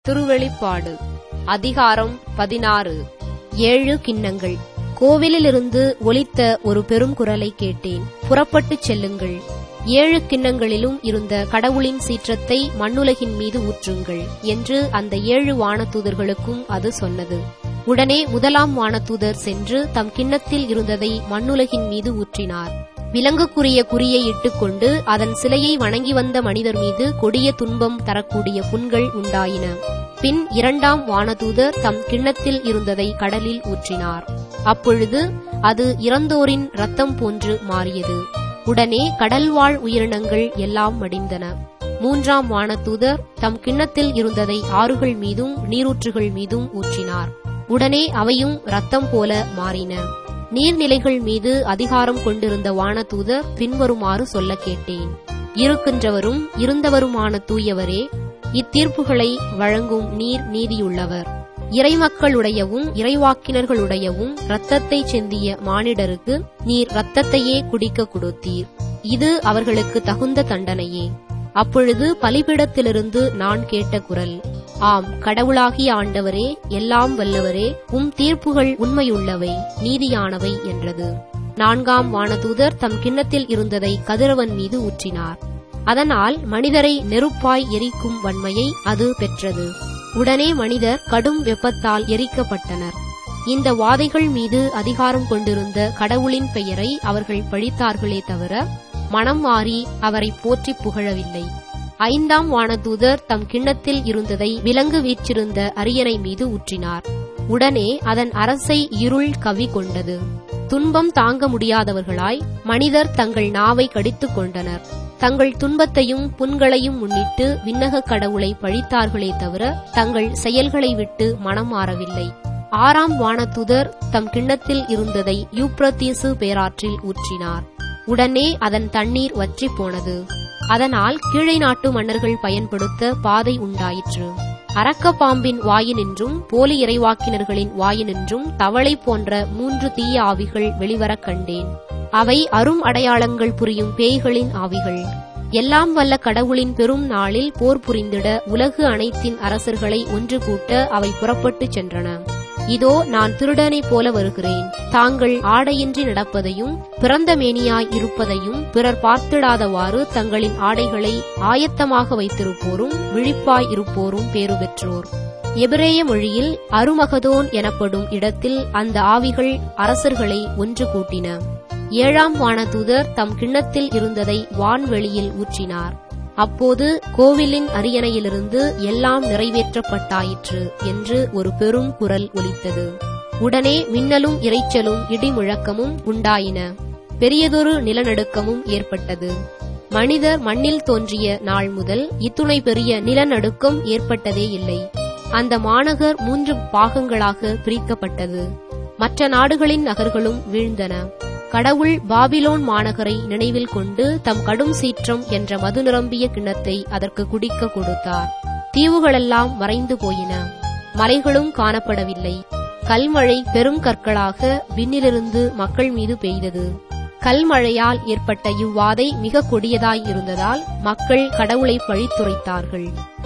திருவெளிப்பாடு அதிகாரம் பதினாறு ஏழு கிண்ணங்கள் கோவிலிலிருந்து ஒலித்த ஒரு பெரும் குரலைக் கேட்டேன் புறப்பட்டுச் செல்லுங்கள் ஏழு கிண்ணங்களிலும் இருந்த கடவுளின் சீற்றத்தை மண்ணுலகின் மீது ஊற்றுங்கள் என்று அந்த ஏழு வானதூதர்களுக்கும் அது சொன்னது உடனே முதலாம் வானதூதர் சென்று தம் கிண்ணத்தில் இருந்ததை மண்ணுலகின் மீது ஊற்றினார் விலங்குக்குரிய குறியை இட்டுக்கொண்டு அதன் சிலையை வணங்கி வந்த மனிதர் மீது கொடிய துன்பம் தரக்கூடிய புண்கள் உண்டாயின பின் இரண்டாம் வானதூதர் தம் கிண்ணத்தில் இருந்ததை கடலில் ஊற்றினார் அப்பொழுது அது இறந்தோரின் இரத்தம் போன்று மாறியது உடனே கடல்வாழ் உயிரினங்கள் எல்லாம் மடிந்தன மூன்றாம் வானதூதர் தம் கிண்ணத்தில் இருந்ததை ஆறுகள் மீதும் நீரூற்றுகள் மீதும் ஊற்றினார் உடனே அவையும் இரத்தம் போல மாறின நீர்நிலைகள் மீது அதிகாரம் கொண்டிருந்த வானதூதர் பின்வருமாறு சொல்ல கேட்டேன் இருக்கின்றவரும் இருந்தவருமான தூயவரே இத்தீர்ப்புகளை வழங்கும் நீர் நீதியுள்ளவர் இறைமக்களுடையவும் இறைவாக்கினர்களுடையவும் இரத்தத்தை செந்திய மானிடருக்கு நீர் இரத்தத்தையே குடிக்க கொடுத்தீர் இது அவர்களுக்கு தகுந்த தண்டனையே அப்பொழுது பலிபிடத்திலிருந்து நான் கேட்ட குரல் ஆம் கடவுளாகிய ஆண்டவரே எல்லாம் வல்லவரே உம் தீர்ப்புகள் உண்மையுள்ளவை நீதியானவை என்றது நான்காம் வானதூதர் தம் கிண்ணத்தில் இருந்ததை கதிரவன் மீது ஊற்றினார் அதனால் மனிதரை நெருப்பாய் எரிக்கும் வன்மையை அது பெற்றது உடனே மனிதர் கடும் வெப்பத்தால் எரிக்கப்பட்டனர் இந்த வாதைகள் மீது அதிகாரம் கொண்டிருந்த கடவுளின் பெயரை அவர்கள் பழித்தார்களே தவிர மனம் மாறி அவரை போற்றி புகழவில்லை ஐந்தாம் வானதூதர் தம் கிண்ணத்தில் இருந்ததை விலங்கு வீற்றிருந்த அரியணை மீது ஊற்றினார் உடனே அதன் அரசை இருள் கவி கொண்டது துன்பம் தாங்க முடியாதவர்களாய் மனிதர் தங்கள் நாவை கடித்துக் கொண்டனர் தங்கள் துன்பத்தையும் புண்களையும் முன்னிட்டு விண்ணக கடவுளை பழித்தார்களே தவிர தங்கள் செயல்களை விட்டு மனம் மாறவில்லை ஆறாம் வானதுதர் தம் கிண்ணத்தில் இருந்ததை யூப்ரத்தீசு பேராற்றில் ஊற்றினார் உடனே அதன் தண்ணீர் வற்றி போனது அதனால் கீழை நாட்டு மன்னர்கள் பயன்படுத்த பாதை உண்டாயிற்று அரக்க பாம்பின் வாயினின்றும் போலி இறைவாக்கினர்களின் வாயினின்றும் தவளை போன்ற மூன்று தீய ஆவிகள் வெளிவரக் கண்டேன் அவை அரும் அடையாளங்கள் புரியும் பேய்களின் ஆவிகள் எல்லாம் வல்ல கடவுளின் பெரும் நாளில் போர் புரிந்திட உலகு அனைத்தின் அரசர்களை ஒன்று கூட்ட அவை புறப்பட்டுச் சென்றன இதோ நான் திருடனைப் போல வருகிறேன் தாங்கள் ஆடையின்றி நடப்பதையும் பிறந்த மேனியாய் இருப்பதையும் பிறர் பார்த்திடாதவாறு தங்களின் ஆடைகளை ஆயத்தமாக வைத்திருப்போரும் விழிப்பாய் இருப்போரும் பேறு பெற்றோர் எபிரேய மொழியில் அருமகதோன் எனப்படும் இடத்தில் அந்த ஆவிகள் அரசர்களை ஒன்று கூட்டின ஏழாம் வானதூதர் தம் கிண்ணத்தில் இருந்ததை வான்வெளியில் ஊற்றினார் அப்போது கோவிலின் அரியணையிலிருந்து எல்லாம் நிறைவேற்றப்பட்டாயிற்று என்று ஒரு பெரும் குரல் ஒலித்தது உடனே மின்னலும் இரைச்சலும் இடிமுழக்கமும் உண்டாயின பெரியதொரு நிலநடுக்கமும் ஏற்பட்டது மனிதர் மண்ணில் தோன்றிய நாள் முதல் இத்துணை பெரிய நிலநடுக்கம் ஏற்பட்டதே இல்லை அந்த மாநகர் மூன்று பாகங்களாக பிரிக்கப்பட்டது மற்ற நாடுகளின் நகர்களும் வீழ்ந்தன கடவுள் பாபிலோன் மாநகரை நினைவில் கொண்டு தம் கடும் சீற்றம் என்ற மது நிரம்பிய கிண்ணத்தை அதற்கு குடிக்க கொடுத்தார் தீவுகளெல்லாம் மறைந்து போயின மலைகளும் காணப்படவில்லை கல்மழை பெரும் கற்களாக விண்ணிலிருந்து மக்கள் மீது பெய்தது கல்மழையால் ஏற்பட்ட இவ்வாதை மிக கொடியதாய் இருந்ததால் மக்கள் கடவுளை பழித்துரைத்தார்கள்